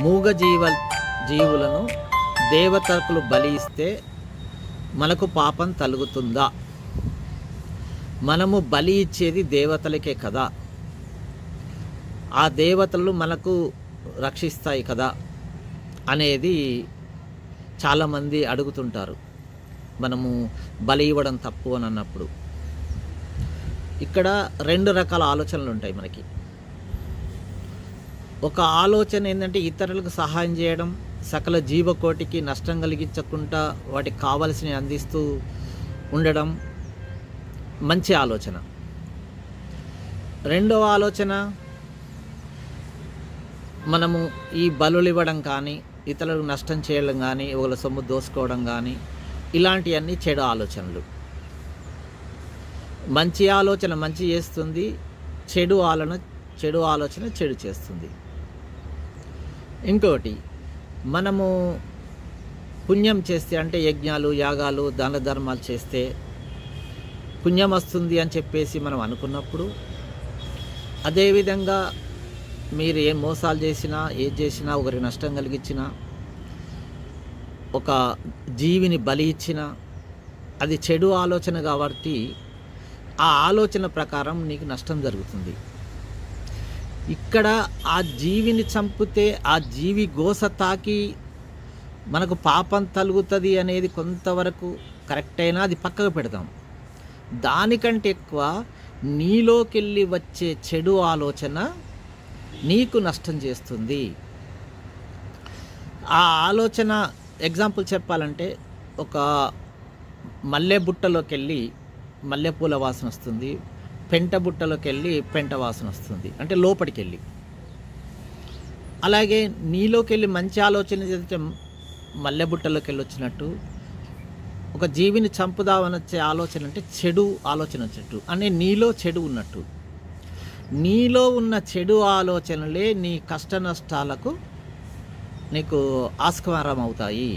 మూగ జీవ జీవులను దేవతకులు బలి ఇస్తే మనకు పాపం తలుగుతుందా మనము బలి ఇచ్చేది దేవతలకే కదా ఆ దేవతలు మనకు రక్షిస్తాయి కదా అనేది చాలామంది అడుగుతుంటారు మనము బలి ఇవ్వడం తప్పు అని అన్నప్పుడు ఇక్కడ రెండు రకాల ఆలోచనలు ఉంటాయి మనకి ఒక ఆలోచన ఏంటంటే ఇతరులకు సహాయం చేయడం సకల జీవకోటికి నష్టం కలిగించకుండా వాటికి కావలసినవి అందిస్తూ ఉండడం మంచి ఆలోచన రెండవ ఆలోచన మనము ఈ బలులు ఇవ్వడం కానీ ఇతరులకు నష్టం చేయడం కానీ ఒకళ్ళ సొమ్ము దోసుకోవడం కానీ ఇలాంటివన్నీ చెడు ఆలోచనలు మంచి ఆలోచన మంచి చేస్తుంది చెడు ఆలోచన చెడు ఆలోచన చెడు చేస్తుంది ఇంకోటి మనము పుణ్యం చేస్తే అంటే యజ్ఞాలు యాగాలు దాన ధర్మాలు చేస్తే పుణ్యం వస్తుంది అని చెప్పేసి మనం అనుకున్నప్పుడు అదేవిధంగా మీరు ఏం మోసాలు చేసినా ఏది చేసినా ఒకరికి నష్టం కలిగించినా ఒక జీవిని బలి ఇచ్చినా అది చెడు ఆలోచన కాబట్టి ఆ ఆలోచన ప్రకారం నీకు నష్టం జరుగుతుంది ఇక్కడ ఆ జీవిని చంపితే ఆ జీవి గోస తాకి మనకు పాపం తలుగుతుంది అనేది కొంతవరకు కరెక్ట్ అయినా అది పక్కకు పెడదాం దానికంటే ఎక్కువ నీలోకెళ్ళి వచ్చే చెడు ఆలోచన నీకు నష్టం చేస్తుంది ఆ ఆలోచన ఎగ్జాంపుల్ చెప్పాలంటే ఒక మల్లె బుట్టలోకి వెళ్ళి మల్లెపూల వాసన వస్తుంది పెంట బుట్టలోకి వెళ్ళి పెంట వాసన వస్తుంది అంటే లోపలికి వెళ్ళి అలాగే నీలోకి వెళ్ళి మంచి ఆలోచన చేస్తే మల్లె బుట్టలోకి వెళ్ళి వచ్చినట్టు ఒక జీవిని చంపుదామని వచ్చే ఆలోచన అంటే చెడు ఆలోచన వచ్చినట్టు అనే నీలో చెడు ఉన్నట్టు నీలో ఉన్న చెడు ఆలోచనలే నీ కష్ట నష్టాలకు నీకు ఆస్కారం అవుతాయి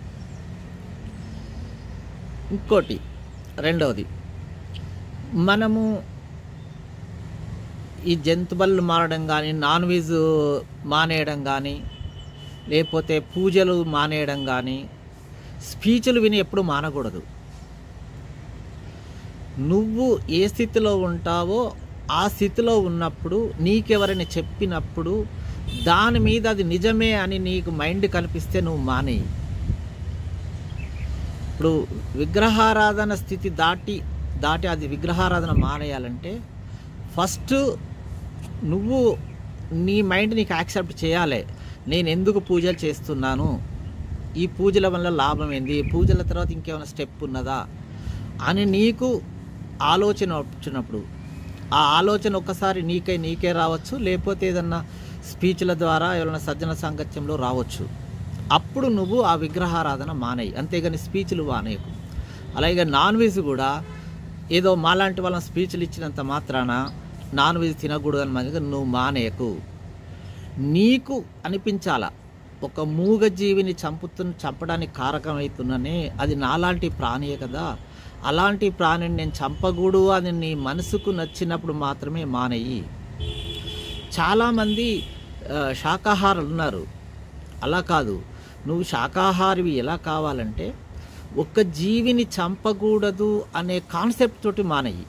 ఇంకోటి రెండవది మనము ఈ జంతుబళ్ళు మారడం కానీ నాన్ వెజ్ మానేయడం కానీ లేకపోతే పూజలు మానేయడం కానీ స్పీచ్లు విని ఎప్పుడు మానకూడదు నువ్వు ఏ స్థితిలో ఉంటావో ఆ స్థితిలో ఉన్నప్పుడు నీకెవరైనా చెప్పినప్పుడు దాని మీద అది నిజమే అని నీకు మైండ్ కనిపిస్తే నువ్వు మానేయి ఇప్పుడు విగ్రహారాధన స్థితి దాటి దాటి అది విగ్రహారాధన మానేయాలంటే ఫస్ట్ నువ్వు నీ మైండ్ నీకు యాక్సెప్ట్ చేయాలి నేను ఎందుకు పూజలు చేస్తున్నాను ఈ పూజల వల్ల లాభం ఏంది పూజల తర్వాత ఇంకేమైనా స్టెప్ ఉన్నదా అని నీకు ఆలోచన వచ్చినప్పుడు ఆ ఆలోచన ఒక్కసారి నీకే నీకే రావచ్చు లేకపోతే ఏదన్నా స్పీచ్ల ద్వారా ఏమైనా సజ్జన సాంగత్యంలో రావచ్చు అప్పుడు నువ్వు ఆ విగ్రహారాధన మానేయి అంతేగాని స్పీచ్లు మానేయకు అలాగే నాన్ వెజ్ కూడా ఏదో మాలాంటి వాళ్ళని స్పీచ్లు ఇచ్చినంత మాత్రాన నాన్ వెజ్ తినకూడదు అని మనకి నువ్వు మానేయకు నీకు అనిపించాలా ఒక మూగ జీవిని చంపుతు చంపడానికి కారకమవుతున్ననే అది నాలాంటి ప్రాణియే కదా అలాంటి ప్రాణిని నేను చంపకూడదు అని నీ మనసుకు నచ్చినప్పుడు మాత్రమే మానేయి చాలామంది ఆ, శాకాహారులు ఉన్నారు అలా కాదు నువ్వు శాకాహారివి ఎలా కావాలంటే ఒక జీవిని చంపకూడదు అనే కాన్సెప్ట్ తోటి మానేయి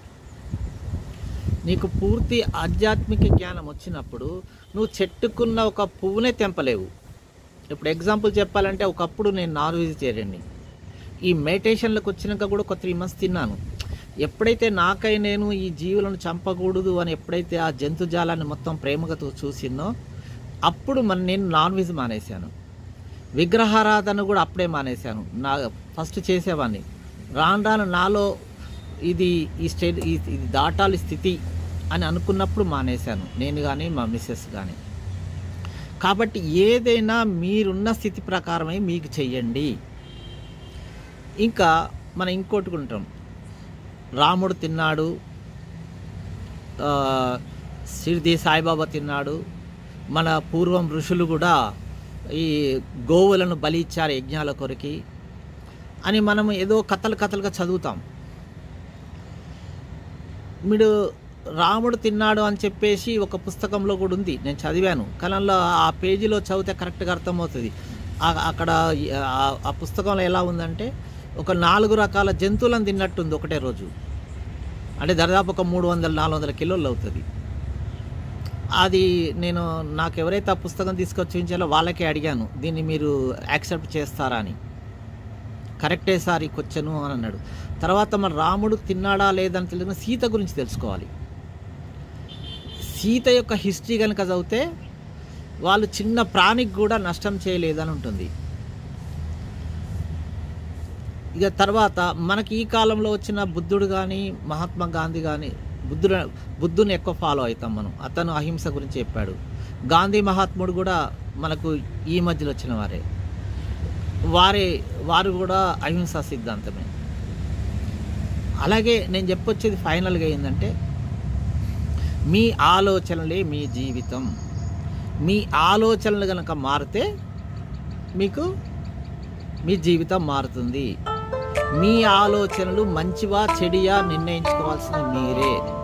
నీకు పూర్తి ఆధ్యాత్మిక జ్ఞానం వచ్చినప్పుడు నువ్వు చెట్టుకున్న ఒక పువ్వునే తెంపలేవు ఇప్పుడు ఎగ్జాంపుల్ చెప్పాలంటే ఒకప్పుడు నేను నాన్ వెజిటేరియన్ని ఈ మెడిటేషన్లకు వచ్చినాక కూడా ఒక త్రీ మంత్స్ తిన్నాను ఎప్పుడైతే నాకై నేను ఈ జీవులను చంపకూడదు అని ఎప్పుడైతే ఆ జంతుజాలాన్ని మొత్తం ప్రేమగా చూ- చూసినో అప్పుడు మన నేను నాన్ వెజ్ మానేశాను విగ్రహారాధన కూడా అప్పుడే మానేశాను నా ఫస్ట్ చేసేవాడిని రాను రాను నాలో ఇది ఈ స్టేట్ ఈ- ఇది దాటాలి స్థితి అని అనుకున్నప్పుడు మానేశాను నేను కానీ మా మిస్సెస్ కానీ కాబట్టి ఏదైనా మీరున్న స్థితి ప్రకారమే మీకు చెయ్యండి ఇంకా మనం ఇంకోటి ఉంటాం రాముడు తిన్నాడు ఆ, షిర్ది సాయిబాబా తిన్నాడు మన పూర్వం ఋషులు కూడా ఈ గోవులను బలి ఇచ్చారు యజ్ఞాల కొరికి అని మనం ఏదో కథలు కథలుగా చదువుతాం మీరు రాముడు తిన్నాడు అని చెప్పేసి ఒక పుస్తకంలో కూడా ఉంది నేను చదివాను కానీ అందులో ఆ పేజీలో చదివితే కరెక్ట్గా అర్థమవుతుంది ఆ- అక్కడ ఆ- ఆ పుస్తకంలో ఎలా ఉందంటే ఒక నాలుగు రకాల జంతువులను తిన్నట్టుంది ఒకటే రోజు అంటే దాదాపు ఒక మూడు వందల నాలుగు వందల కిలోలు అవుతుంది అది నేను నాకు ఎవరైతే ఆ పుస్తకం తీసుకొచ్చి చూపించాలో వాళ్ళకే అడిగాను దీన్ని మీరు యాక్సెప్ట్ చేస్తారా అని కరెక్టే సార్ ఈ క్వశ్చను అని అన్నాడు తర్వాత మన రాముడు తిన్నాడా లేదని తెలియదు సీత గురించి తెలుసుకోవాలి సీత యొక్క హిస్టరీ కనుక చదివితే వాళ్ళు చిన్న ప్రాణికి కూడా నష్టం చేయలేదని ఉంటుంది ఇక తర్వాత మనకి ఈ కాలంలో వచ్చిన బుద్ధుడు కానీ మహాత్మా గాంధీ కానీ బుద్ధుడు బుద్ధుని ఎక్కువ ఫాలో అవుతాం మనం అతను అహింస గురించి చెప్పాడు గాంధీ మహాత్ముడు కూడా మనకు ఈ మధ్యలో వచ్చిన వారే వారే వారు కూడా అహింసా సిద్ధాంతమే అలాగే నేను చెప్పొచ్చేది ఫైనల్గా ఏంటంటే మీ ఆలోచనలే మీ జీవితం మీ ఆలోచనలు కనుక మారితే మీకు మీ జీవితం మారుతుంది మీ ఆలోచనలు మంచివా చెడియా నిర్ణయించుకోవాల్సింది మీరే